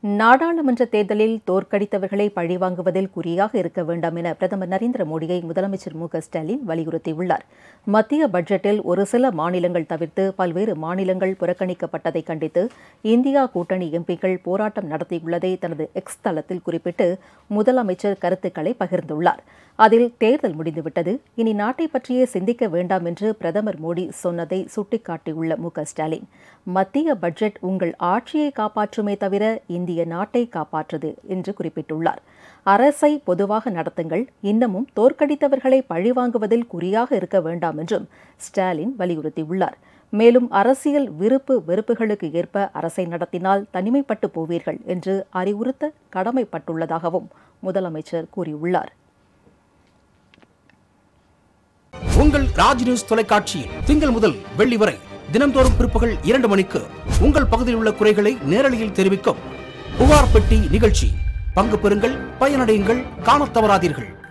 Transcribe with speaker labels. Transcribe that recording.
Speaker 1: நாடாளுமன்ற தேர்தலில் தோற்கடித்தவர்களை பழிவாங்குவதில் குறியாக இருக்க வேண்டாம் என பிரதமர் நரேந்திர மோடியை முதலமைச்சர் மு க ஸ்டாலின் வலியுறுத்தியுள்ளார் மத்திய பட்ஜெட்டில் ஒரு சில மாநிலங்கள் தவிர்த்து பல்வேறு மாநிலங்கள் புறக்கணிக்கப்பட்டதை கண்டித்து இந்தியா கூட்டணி எம்பிக்கள் போராட்டம் நடத்தியுள்ளதை தனது எக்ஸ் தளத்தில் குறிப்பிட்டு முதலமைச்சர் கருத்துக்களை பகிர்ந்துள்ளார் அதில் தேர்தல் முடிந்துவிட்டது இனி நாட்டை பற்றியே சிந்திக்க வேண்டாம் என்று பிரதமர் மோடி சொன்னதை சுட்டிக்காட்டியுள்ள மு க ஸ்டாலின் மத்திய பட்ஜெட் உங்கள் ஆட்சியை காப்பாற்றுமே தவிர இந்திய நாட்டை காப்பாற்றது என்று குறிப்பிட்டுள்ளார் அரசை பொதுவாக நடத்துங்கள் இன்னமும் தோற்கடித்தவர்களை பழிவாங்குவதில் குறியாக இருக்க வேண்டாம் என்றும் ஸ்டாலின் வலியுறுத்தியுள்ளார் மேலும் அரசியல் விருப்பு வெறுப்புகளுக்கு ஏற்ப அரசை நடத்தினால் தனிமைப்பட்டு போவீர்கள் என்று அறிவுறுத்த கடமைப்பட்டுள்ளதாகவும் முதலமைச்சர் கூறியுள்ளார்
Speaker 2: உங்கள் ராஜ் நியூஸ் தொலைக்காட்சியில் திங்கள் முதல் வெள்ளி வரை தினம்தோறும் பிற்பகல் இரண்டு மணிக்கு உங்கள் பகுதியில் உள்ள குறைகளை நேரலையில் தெரிவிக்கும் புகார் பெட்டி நிகழ்ச்சி பங்கு பெறுங்கள் பயனடையுங்கள் காணத் தவறாதீர்கள்